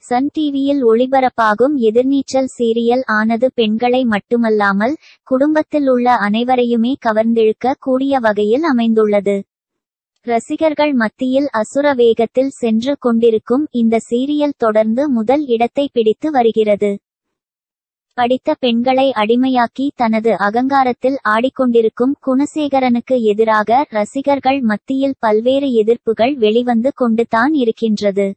Sun டிவியில் ஒளிபரப்பாகும் எதிர்நீச்சல் serial ஆனது பெண்களை மட்டுமல்லாமல் குடும்பத்தில் உள்ள அனைவரையுமே கவர்ந்திழுக்க கூடிய வகையில் அமைந்துள்ளது ரசிகர்கள் மத்தியில் அசுர வேகத்தில் சென்று கொண்டிருக்கும் இந்த சீரியல் தொடர்ந்து முதல் இடத்தை பிடித்து வருகிறது படித்த பெண்களை அடிமையாக்கி தனது அகங்காரத்தில் ஆடிக்கொண்டிருக்கும் குணசேகரனுக்கு எதிராக ரசிகர்கள் மத்தியில் பல்வேறு எதிர்ப்புகள் வெளிவந்து கொண்டு தான் இருக்கின்றது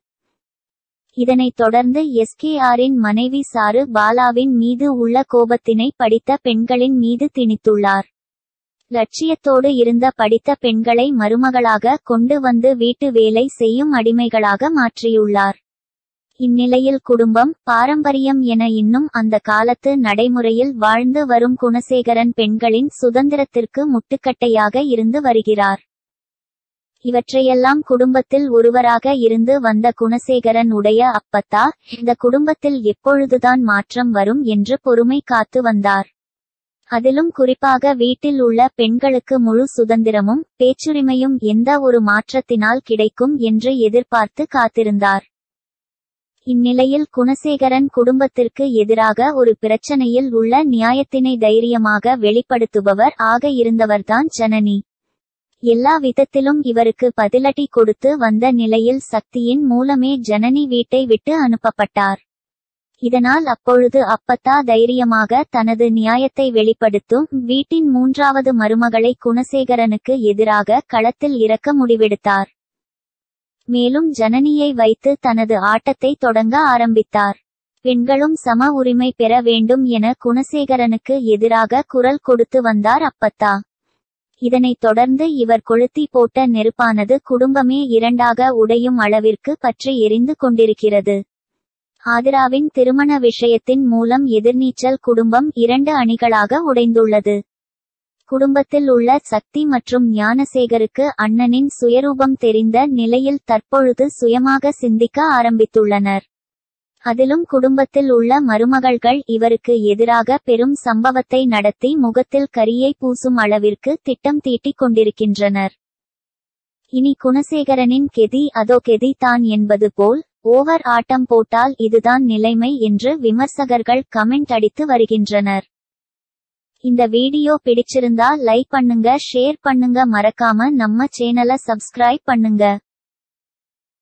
இதனைத் தொடர்ந்து எஸ்கேஆரின் மனைவி சாரு பாலாவின் மீது உள்ள கோபத்தினை படித்த பெண்களின் மீது திணித்துள்ளார் லட்சியத்தோடு இருந்த படித்த பெண்களை மருமகளாக கொண்டு வந்து வீட்டு வேலை செய்யும் அடிமைகளாக மாற்றியுள்ளார் இந்நிலையில் குடும்பம் பாரம்பரியம் என இன்னும் அந்த காலத்து நடைமுறையில் வாழ்ந்து வரும் குணசேகரன் பெண்களின் சுதந்திரத்திற்கு முட்டுக்கட்டையாக இருந்து வருகிறார் இவற்றையெல்லாம் குடும்பத்தில் ஒருவராக இருந்து வந்த குணசேகரன் உடைய அப்பத்தா இந்த குடும்பத்தில் எப்பொழுதுதான் மாற்றம் வரும் என்று பொறுமை காத்து வந்தார் அதிலும் குறிப்பாக வீட்டில் உள்ள பெண்களுக்கு முழு சுதந்திரமும் பேச்சுரிமையும் எந்த ஒரு மாற்றத்தினால் கிடைக்கும் என்று எதிர்பார்த்து காத்திருந்தார் இந்நிலையில் குணசேகரன் குடும்பத்திற்கு எதிராக ஒரு பிரச்சனையில் உள்ள நியாயத்தினை தைரியமாக வெளிப்படுத்துபவர் ஆக இருந்தவர்தான் ஜனனி எல்லா விதத்திலும் இவருக்கு பதிலடி கொடுத்து வந்த நிலையில் சக்தியின் மூலமே ஜனனி வீட்டை விட்டு அனுப்பப்பட்டார் இதனால் அப்பொழுது அப்பத்தா தைரியமாக தனது நியாயத்தை வெளிப்படுத்தும் வீட்டின் மூன்றாவது மருமகளை குணசேகரனுக்கு எதிராக களத்தில் இறக்க முடிவெடுத்தார் மேலும் ஜனனியை வைத்து தனது ஆட்டத்தை தொடங்க ஆரம்பித்தார் பெண்களும் சம உரிமை பெற வேண்டும் என குணசேகரனுக்கு எதிராக குரல் கொடுத்து வந்தார் அப்பத்தா இதனைத் தொடர்ந்து இவர் கொளுத்தி போட்ட நெருப்பானது குடும்பமே இரண்டாக உடையும் அளவிற்கு பற்றி எரிந்து கொண்டிருக்கிறது ஆதிராவின் திருமண விஷயத்தின் மூலம் எதிர்நீச்சல் குடும்பம் இரண்டு அணிகளாக உடைந்துள்ளது குடும்பத்தில் உள்ள சக்தி மற்றும் ஞானசேகருக்கு அண்ணனின் சுயரூபம் தெரிந்த நிலையில் தற்பொழுது சுயமாக சிந்திக்க ஆரம்பித்துள்ளனர் அதிலும் குடும்பத்தில் உள்ள மருமகள்கள் இவருக்கு எதிராக பெரும் சம்பவத்தை நடத்தி முகத்தில் கரியை பூசும் அளவிற்கு திட்டம் தீட்டிக் கொண்டிருக்கின்றனர் இனி குணசேகரனின் கெதி அதோ கெதி தான் என்பது போல் ஓவர் ஆட்டம் போட்டால் இதுதான் நிலைமை என்று விமர்சகர்கள் கமெண்ட் அடித்து வருகின்றனர் இந்த வீடியோ பிடிச்சிருந்தா லைக் பண்ணுங்க ஷேர் பண்ணுங்க மறக்காம நம்ம சேனலை சப்ஸ்கிரைப் பண்ணுங்க